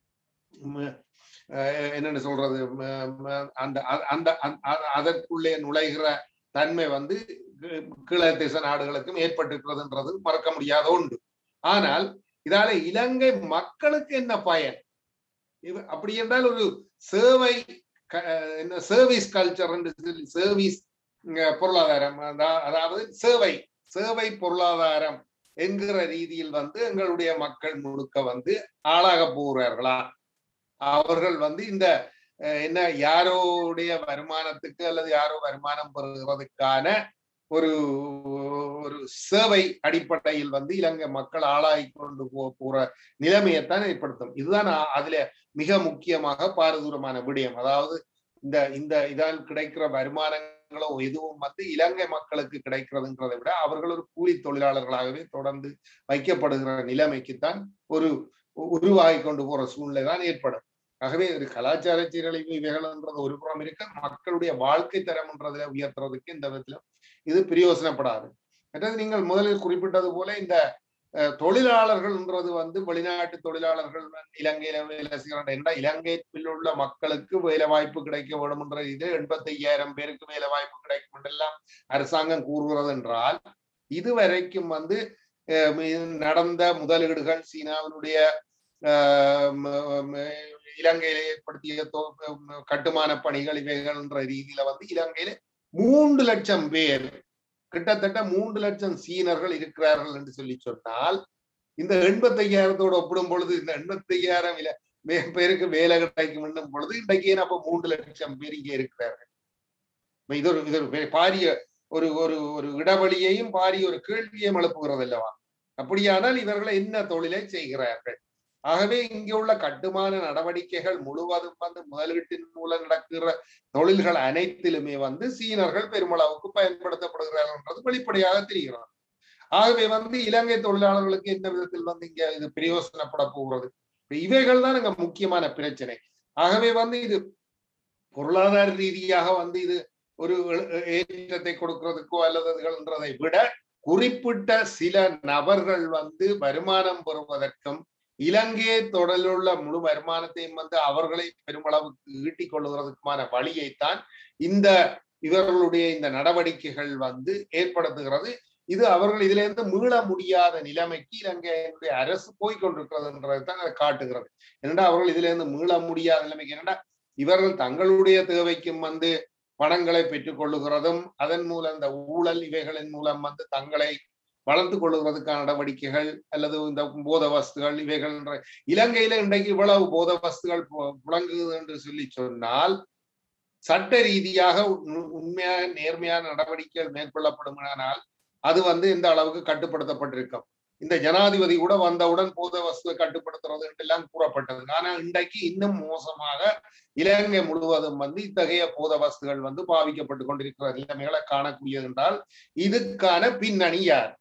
ஹம், அஹ், என்னன்னு சொல்றது ஹம், அந்த அ- அந்த அ- அ- அதற்குள்ளே நுழைகிற தன்மை வந்து கீழதேச நாடுகளுக்கும் ஏற்பட்டிருக்கிறதுன்றது மறக்க முடியாத உண்டு ஆனால் இதால இலங்கை மக்களுக்கு என்ன பயன் இது அப்படி என்றால் ஒரு சேவை க- என்ன சர்வீஸ் கல்ச்சர் என்று சொல்லி சர்வீஸ் பொருளாதாரம் அதா- அதாவது சேவை சேவை பொருளாதாரம் என்கிற ரீதியில் வந்து எங்களுடைய மக்கள் முழுக்க வந்து ஆளாக போகிறார்களா அவர்கள் வந்து இந்த அஹ், என்ன யாரோடைய வருமானத்துக்கு அல்லது யாரோ வருமானம் பெறுகிறதுக்கான ஒரு ஒரு சேவை அடிப்படையில் வந்து இலங்கை மக்கள் ஆளாகி கொண்டு போ- போற நிலைமையைத்தான் ஏற்படுத்தும் இதுதான் அ- அதுல மிக முக்கியமாக பாரதூரமான விடயம் அதாவது இந்த இந்த இதால் கிடைக்கிற வருமானங்களோ எதுவும் வந்து இலங்கை மக்களுக்கு கிடைக்கிறதுங்கிறதை விட அவர்கள் ஒரு கூலி தொழிலாளர்களாகவே தொடர்ந்து வைக்கப்படுகிற நிலைமைக்குத்தான் ஒரு உ- உருவாகி கொண்டு போற சூழ்நிலை தான் ஏற்படும் ஆகவே ஒரு கலாச்சார சீரழிவு இவைகள்ன்றது ஒரு புறம் இருக்க மக்களுடைய வாழ்க்கை தரம்ன்றதுல உயர்த்துறதுக்கு இந்த விதத்துல இது பிரயோசனப்படாது மற்றது நீங்கள் முதலில் குறிப்பிட்டது போல இந்த அஹ், தொழிலாளர்கள்ன்றது வந்து வெளிநாட்டு தொழிலாளர்கள் வந்து இலங்கையில வேலை செய்கிறாங்க என்ற இலங்கையில் உள்ள மக்களுக்கு வேலை வாய்ப்பு கிடைக்க வேண்டும் என்ற இது எண்பத்தி ஐயாயிரம் பேருக்கு வேலை வாய்ப்பு கிடைக்கும் என்றெல்லாம் அரசாங்கம் கூறுகிறது என்றால் இதுவரைக்கும் வந்து அஹ், மி- நடந்த முதலீடுகள் சீனாவினுடைய ஆஹ் ம- ம- இலங்கையில ஏற்படுத்திய தொ- ம- கட்டுமான பணிகள் இவைகள்ன்ற ரீதியில வந்து இலங்கையில மூன்று லட்சம் பேர் கிட்டத்தட்ட மூன்று லட்சம் சீனர்கள் இருக்கிறார்கள் என்று சொல்லி சொன்னால் இந்த எண்பத்தி ஐயாயிரத்தோட ஒப்பிடும் பொழுது இந்த எண்பத்தி ஐயாயிரம் இல வே- பேருக்கு வேலை கிடைக்கும் என்னும் பொழுது இன்றைக்கு ஏன் அப்ப மூன்று லட்சம் பேர் இங்கே இருக்கிறார்கள் இப்ப இது ஒரு இது ஒரு பெ- பாரிய ஒரு ஒரு ஒரு இடவழியையும் பாரிய ஒரு கேள்வியையும் எழுப்புகிறது அல்லவா அப்படியானால் இவர்கள் என்ன தொழிலை செய்கிறார்கள் ஆகவே இங்கே உள்ள கட்டுமான நடவடிக்கைகள் முழுவதும் வந்து முதலீட்டின் மூலம் நடக்கிற தொழில்கள் அனைத்திலுமே வந்து சீனர்கள் பெருமளவுக்கு பயன்படுத்தப்படுகிறார்கள்ன்றது வெளிப்படையாக தெரிகிறது ஆகவே வந்து இலங்கை தொழிலாளர்களுக்கு எந்த விதத்தில் வந்து இங்க இது பிரயோசனப்பட போகிறது இவைகள் தான் இங்க முக்கியமான பிரச்சனை ஆகவே வந்து இது பொருளாதார ரீதியாக வந்து இது ஒரு எ- ஏற்றத்தை கொடுக்கிறதுக்கோ அல்லதுன்றதை விட குறிப்பிட்ட சில நபர்கள் வந்து வருமானம் பெறுவதற்கும் இலங்கை தொடரிலுள்ள முழு வருமானத்தையும் வந்து அவர்களை பெருமளவுக்கு ஈட்டிக் கொள்ளுகிறதுக்குமான வழியைத்தான் இந்த இவர்களுடைய இந்த நடவடிக்கைகள் வந்து ஏற்படுத்துகிறது இது அவர்கள் இதுல இருந்து மீள முடியாத நிலைமைக்கு இலங்கையினுடைய அரசு போய்கொண்டிருக்கிறதுன்றது தான் அதை காட்டுகிறது என்னடா அவர்கள் இதுல இருந்து மீள முடியாத நிலைமைக்கு என்னடா இவர்கள் தங்களுடைய தேவைக்கும் வந்து பணங்களை பெற்றுக் கொள்ளுகிறதும் அதன் மூலம் இந்த ஊழல் இவைகளின் மூலம் வந்து தங்களை வளர்த்து கொள்ளுகிறதுக்கான நடவடிக்கைகள் அல்லது இந்த போத வஸ்துகள் இவைகள் என்ற இலங்கையில இன்றைக்கு இவ்வளவு போத வஸ்துகள் பு- புழங்குது என்று சொல்லி சொன்னால் சட்ட ரீதியாக உண்- உண்மையான நேர்மையான நடவடிக்கைகள் மேற்கொள்ளப்படுமானால் அது வந்து இந்த அளவுக்கு கட்டுப்படுத்தப்பட்டிருக்கும் இந்த ஜனாதிபதி கூட வந்தவுடன் போத வஸ்துவை கட்டுப்படுத்துறது எல்லாம் கூறப்பட்டது ஆனா இன்றைக்கு இன்னும் மோசமாக இலங்கை முழுவதும் வந்து இத்தகைய போத வஸ்துகள் வந்து பாவிக்கப்பட்டு கொண்டிருக்கிற நிலைமைகளை காணக்கூடியது என்றால் இதுக்கான பின்னணி யார்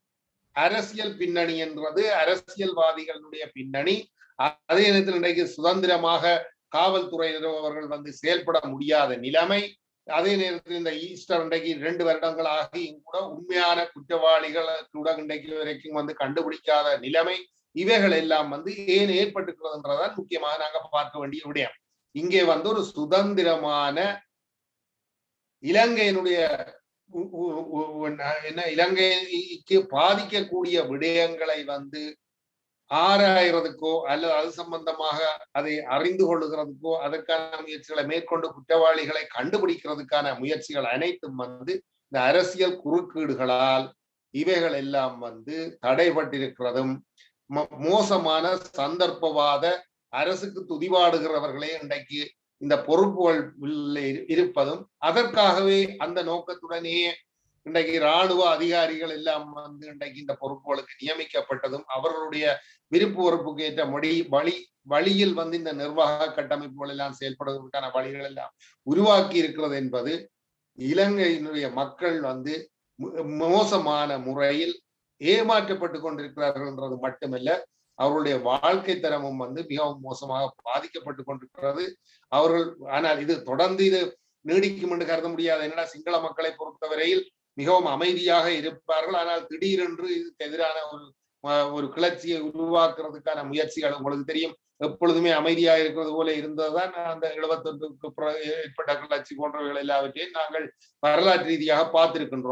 அரசியல் பின்னணி என்றது அரசியல்வாதிகளுடைய பின்னணி அ- அதே நேரத்தில் இன்றைக்கு சுதந்திரமாக காவல்துறையினர் அவர்கள் வந்து செயல்பட முடியாத நிலைமை அதே நேரத்தில் இந்த ஈஸ்டர் இன்றைக்கு ரெண்டு வருடங்கள் ஆகியும் கூட உண்மையான குற்றவாளிகளை கூட இன்றைக்கு வரைக்கும் வந்து கண்டுபிடிக்காத நிலைமை இவைகள் எல்லாம் வந்து ஏன் ஏற்பட்டுக்கிறதுன்றதான் முக்கியமாக நாங்க பார்க்க வேண்டிய விடயம் இங்கே வந்து ஒரு சுதந்திரமான இலங்கையினுடைய உ- உ- உ- என்ன இலங்கைக்கு பாதிக்கக்கூடிய விடயங்களை வந்து ஆராயறதுக்கோ அல்லது அது சம்பந்தமாக அதை அறிந்து கொள்ளுகிறதுக்கோ அதற்கான முயற்சிகளை மேற்கொண்டு குற்றவாளிகளை கண்டுபிடிக்கிறதுக்கான முயற்சிகள் அனைத்தும் வந்து இந்த அரசியல் குறுக்கீடுகளால் இவைகள் எல்லாம் வந்து தடைபட்டிருக்கிறதும் மோ- மோசமான சந்தர்ப்பவாத அரசுக்கு துதிபாடுகிறவர்களே இன்றைக்கு இந்த பொறுப்புகள் இரு- இருப்பதும் அதற்காகவே அந்த நோக்கத்துடனே இன்றைக்கு இராணுவ அதிகாரிகள் எல்லாம் வந்து இன்றைக்கு இந்த பொறுப்புகளுக்கு நியமிக்கப்பட்டதும் அவர்களுடைய விருப்பு வெறுப்புக்கு ஏற்ற மொழி வழி வழியில் வந்து இந்த நிர்வாக கட்டமைப்புகள் எல்லாம் செயல்படுவதற்கான வழிகள் எல்லாம் உருவாக்கி இருக்கிறது என்பது இலங்கையினுடைய மக்கள் வந்து மு- மோசமான முறையில் ஏமாற்றப்பட்டு கொண்டிருக்கிறார்கள்ன்றது மட்டுமல்ல அவர்களுடைய வாழ்க்கை தரமும் வந்து மிகவும் மோசமாக பாதிக்கப்பட்டு கொண்டிருக்கிறது அவர்கள் ஆனால் இது தொடர்ந்து இது நீடிக்கும் என்று கருத முடியாது என்னடா சிங்கள மக்களை பொறுத்தவரையில் மிகவும் அமைதியாக இருப்பார்கள் ஆனால் திடீரென்று இதுக்கு எதிரான ஒரு அஹ், ஒரு கிளர்ச்சியை உருவாக்குறதுக்கான முயற்சிகள் உங்களுக்கு தெரியும் எப்பொழுதுமே அமைதியா இருக்கிறது போல இருந்ததுதான் அந்த எழுபத்தொன்றுக்கு பிறகு ஏற்பட்ட கிளர்ச்சி போன்றவைகள் எல்லாவற்றையும் நாங்கள் வரலாற்று ரீதியாக பார்த்திருக்கின்றோம்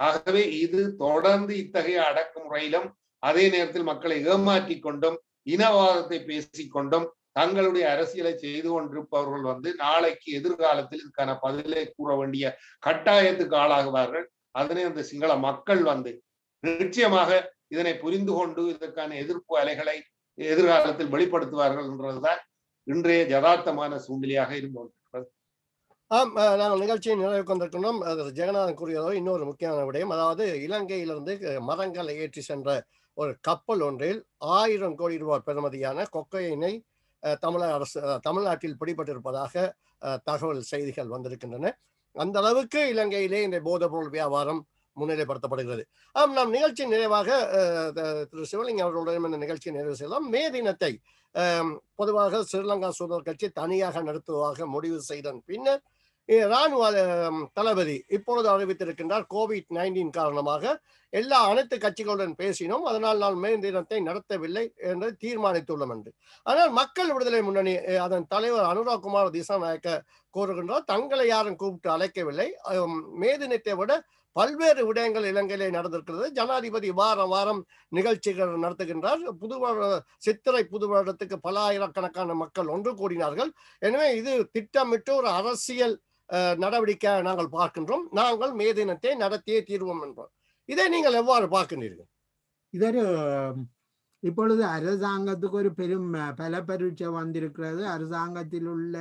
ஆகவே இது தொடர்ந்து இத்தகைய அடக்குமுறையிலும் அதே நேரத்தில் மக்களை ஏமாற்றி கொண்டும் இனவாதத்தை பேசிக்கொண்டும் தங்களுடைய அரசியலை செய்து கொண்டிருப்பவர்கள் வந்து நாளைக்கு எதிர்காலத்தில் இதுக்கான பதிலை கூற வேண்டிய கட்டாயத்துக்கு ஆளாகுவார்கள் அதனை அந்த சிங்கள மக்கள் வந்து நிச்சயமாக இதனை புரிந்து கொண்டு இதற்கான எதிர்ப்பு அலைகளை எதிர்காலத்தில் வெளிப்படுத்துவார்கள் என்றதுதான் இன்றைய யதார்த்தமான சூழ்நிலையாக இருந்து கொண்டிருக்கிறது ஆம் அஹ், நாங்கள் நிகழ்ச்சியை நிறைவு கொண்டிருக்கின்றோம் அது ஜெகநாதன் கூறியதோ இன்னொரு முக்கியமான விடயம் அதாவது இலங்கையிலிருந்து அஹ், மரங்களை ஏற்றி சென்ற ஒரு கப்பல் ஒன்றில் ஆயிரம் கோடி ரூபாய் பெறுமதியான கொக்கையினை அஹ், தமிழக அரசு அஹ், தமிழ்நாட்டில் பிடிபட்டிருப்பதாக அஹ், தகவல் செய்திகள் வந்திருக்கின்றன அந்த அளவுக்கு இலங்கையிலே இந்த போதைப்பொருள் வியாபாரம் முன்னிலைப்படுத்தப்படுகிறது ஆம் நாம் நிகழ்ச்சி நிறைவாக அஹ், த- திரு சிவலிங்கம் அவர்களுடன் இந்த நிகழ்ச்சியை நிறைவு செய்யலாம் மே தினத்தை அஹ், பொதுவாக ஸ்ரீலங்கா சுதந்திர கட்சி தனியாக நடத்துவதாக முடிவு செய்தன் பின்னர் இ- ராணுவ அஹ், தளபதி இப்பொழுது அறிவித்திருக்கின்றார் கோவிட் நைன்டீன் காரணமாக எல்லா அனைத்து கட்சிகளுடன் பேசினோம் அதனால் நான் மே தினத்தை நடத்தவில்லை என்று தீர்மானித்துள்ளோம் என்று ஆனால் மக்கள் விடுதலை முன்னணி அஹ், அதன் தலைவர் அனுராக் குமார் திசாநாயக்க கூறுகின்றார் தங்களை யாரும் கூப்பிட்டு அழைக்கவில்லை அஹ், மே தினத்தை விட பல்வேறு விடயங்கள் இலங்கையிலே நடந்திருக்கிறது ஜனாதிபதி வாரம் வாரம் நிகழ்ச்சிகள் நடத்துகின்றார் புது வருட- சித்திரை புது வருடத்துக்கு பல ஆயிரக்கணக்கான மக்கள் ஒன்று கூடினார்கள் எனவே இது திட்டமிட்டு ஒரு அரசியல் அஹ், நடவடிக்கை நாங்கள் பார்க்கின்றோம் நாங்கள் மே தினத்தை நடத்தியே தீர்வோம் என்றோம் இதை நீங்கள் எவ்வாறு பார்க்கின்றீர்கள் இதொரு இப்பொழுது அரசாங்கத்துக்கு ஒரு பெரும் அஹ், பல பரீட்சை வந்திருக்கிறது அரசாங்கத்தில் உள்ள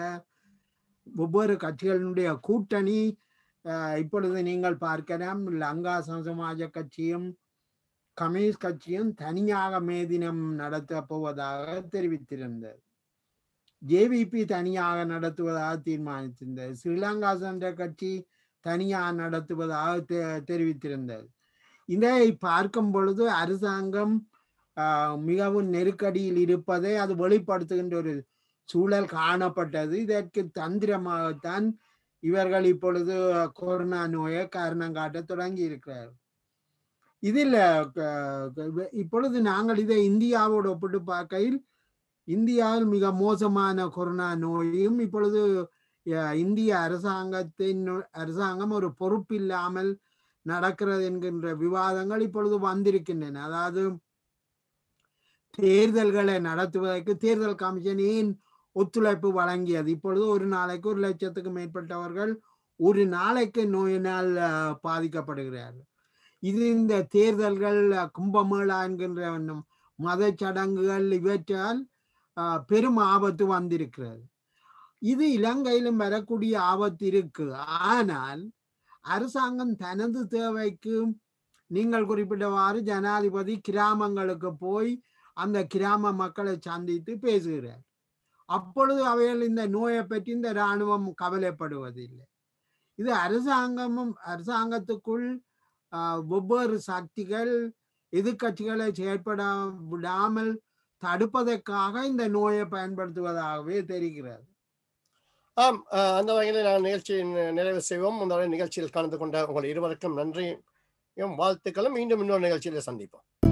ஒவ்வொரு கட்சிகளினுடைய கூட்டணி அஹ், இப்பொழுது நீங்கள் பார்க்கலாம் லங்கா சமாஜ கட்சியும் கம்யூனிஸ்ட் கட்சியும் தனியாக மே தினம் நடத்த போவதாக தெரிவித்திருந்தது ஜேவிபி தனியாக நடத்துவதாக தீர்மானித்திருந்தது ஸ்ரீலங்கா சென்ற கட்சி தனியாக நடத்துவதாக தெ- தெரிவித்திருந்தது இதை பார்க்கும் பொழுது அரசாங்கம் ஆஹ், மிகவும் நெருக்கடியில் இருப்பதை அது வெளிப்படுத்துகின்ற ஒரு சூழல் காணப்பட்டது இதற்கு தந்திரமாகத்தான் இவர்கள் இப்பொழுது கொரோனா நோயை காரணம் காட்ட தொடங்கி இருக்கிறார்கள் இதில் க- இப்பொழுது நாங்கள் இதை இந்தியாவோடு ஒப்பிட்டு பார்க்கையில் இந்தியாவில் மிக மோசமான கொரோனா நோயும் இப்பொழுது அஹ், இந்திய அரசாங்கத்தின் அரசாங்கம் ஒரு பொறுப்பில்லாமல் நடக்கிறது என்கின்ற விவாதங்கள் இப்பொழுது வந்திருக்கின்றன அதாவது தேர்தல்களை நடத்துவதற்கு தேர்தல் கமிஷன் ஏன் ஒத்துழைப்பு வழங்கியது இப்பொழுது ஒரு நாளைக்கு ஒரு லட்சத்துக்கு மேற்பட்டவர்கள் ஒரு நாளைக்கு நோயினால் அஹ், பாதிக்கப்படுகிறார்கள் இது இந்த தேர்தல்கள் அஹ், கும்பமேளா என்கின்ற ஒண்ணும் மத சடங்குகள் இவற்றால் அஹ், பெரும் ஆபத்து வந்திருக்கிறது இது இலங்கையிலும் வரக்கூடிய ஆபத்து இருக்கு ஆனால் அரசாங்கம் தனது தேவைக்கு நீங்கள் குறிப்பிட்டவாறு ஜனாதிபதி கிராமங்களுக்கு போய் அந்த கிராம மக்களை சந்தித்து பேசுகிறார் அப்பொழுது அவைகள் இந்த நோயை பற்றி இந்த இராணுவம் கவலைப்படுவதில்லை இது அரசாங்கமும் அரசாங்கத்துக்குள் ஆஹ், வெவ்வேறு சக்திகள் எதிர்க்கட்சிகளை செயற்பட விடாமல் தடுப்பதற்காக இந்த நோயை பயன்படுத்துவதாகவே தெரிகிறது ஆம் அஹ், அந்த வகையில் நான் நிகழ்ச்சியை நி- நிறைவு செய்வோம் இந்த நிகழ்ச்சியில் கலந்து கொண்ட உங்கள் இருவருக்கும் நன்றியும் வாழ்த்துக்களும் மீண்டும் இன்னொரு நிகழ்ச்சியில் சந்திப்போம்